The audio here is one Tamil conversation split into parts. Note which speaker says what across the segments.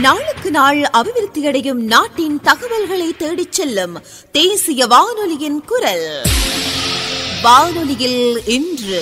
Speaker 1: நாளுக்கு நாள் அபிவிருத்தியடையும் நாட்டின் தகவல்களை தேடிச் செல்லும் தேசிய வானொலியின் குரல் வானொலியில் இன்று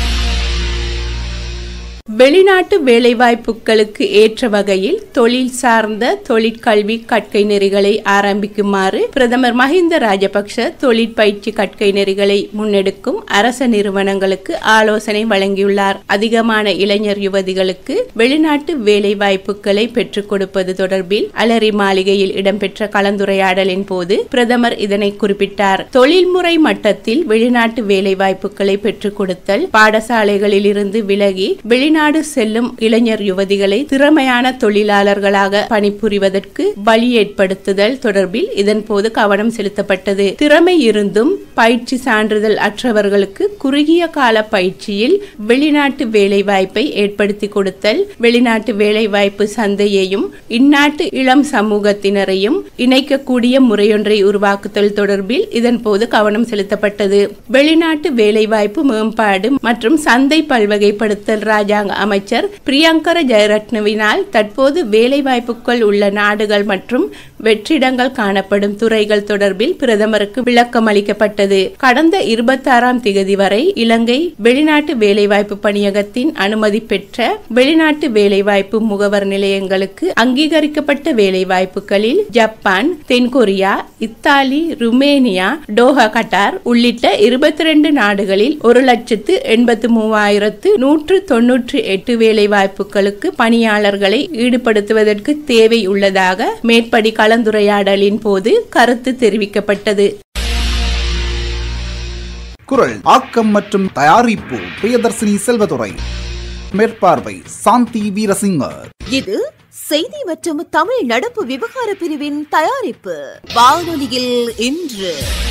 Speaker 2: வெளிநாட்டு வேலைவாய்ப்புகளுக்கு ஏற்ற வகையில் தொழில் சார்ந்த தொழிற்கல்வி கற்கை நெறிகளை ஆரம்பிக்குமாறு பிரதமர் மஹிந்த ராஜபக்ஷ தொழிற்பயிற்சி கற்கை நெறிகளை முன்னெடுக்கும் அரச நிறுவனங்களுக்கு ஆலோசனை வழங்கியுள்ளார் அதிகமான இளைஞர் யுவதிகளுக்கு வெளிநாட்டு வேலைவாய்ப்புகளை பெற்றுக் கொடுப்பது தொடர்பில் அலரி மாளிகையில் இடம்பெற்ற கலந்துரையாடலின் போது பிரதமர் இதனை குறிப்பிட்டார் தொழில்முறை மட்டத்தில் வெளிநாட்டு வேலைவாய்ப்புகளை பெற்றுக் கொடுத்தல் பாடசாலைகளில் இருந்து விலகி வெளிநாடு செல்லும் இளைஞர் யுவதிகளை திறமையான தொழிலாளர்களாக பணிபுரிவதற்கு வழி ஏற்படுத்துதல் தொடர்பில் இதன் போது கவனம் செலுத்தப்பட்டது திறமை இருந்தும் பயிற்சி சான்றிதழ் அற்றவர்களுக்கு குறுகிய கால பயிற்சியில் வெளிநாட்டு வேலைவாய்ப்பை ஏற்படுத்தி கொடுத்தல் வெளிநாட்டு வேலைவாய்ப்பு சந்தையையும் இந்நாட்டு இளம் சமூகத்தினரையும் இணைக்கக்கூடிய முறையொன்றை உருவாக்குதல் தொடர்பில் இதன் போது கவனம் செலுத்தப்பட்டது வெளிநாட்டு வேலைவாய்ப்பு மேம்பாடு மற்றும் சந்தை பல்வகைப்படுத்தல் ராஜாங்க அமைச்சர் பிரியங்கர ஜெயரத்னவினால் தற்போது வேலைவாய்ப்புகள் உள்ள நாடுகள் மற்றும் வெற்றிடங்கள் காணப்படும் துறைகள் தொடர்பில் பிரதமருக்கு விளக்கம் அளிக்கப்பட்டது கடந்த இருபத்தாறாம் திகதி வரை இலங்கை வெளிநாட்டு வேலைவாய்ப்பு பணியகத்தின் அனுமதி பெற்ற வெளிநாட்டு வேலைவாய்ப்பு முகவர் நிலையங்களுக்கு அங்கீகரிக்கப்பட்ட வேலைவாய்ப்புகளில் ஜப்பான் தென்கொரியா இத்தாலி ருமேனியா டோஹா கட்டார் உள்ளிட்ட இருபத்தி ரெண்டு நாடுகளில் ஒரு லட்சத்து எண்பத்து மூவாயிரத்து நூற்று தொன்னூற்று எட்டு வேலை வாய்ப்புகளுக்கு பணியாளர்களை ஈடுபடுத்துவதற்கு தேவை உள்ளதாக மேற்படி கலந்துரையாடலின் போது கருத்து தெரிவிக்கப்பட்டது
Speaker 3: குரல் ஆக்கம் மற்றும் தயாரிப்பு பிரியதர்சினி செல்வதுரை மேற்பார்வை சாந்தி வீரசிங்கர்
Speaker 1: இது செய்தி மற்றும் தமிழ் நடப்பு விவகார பிரிவின் தயாரிப்பு வானொலியில் இன்று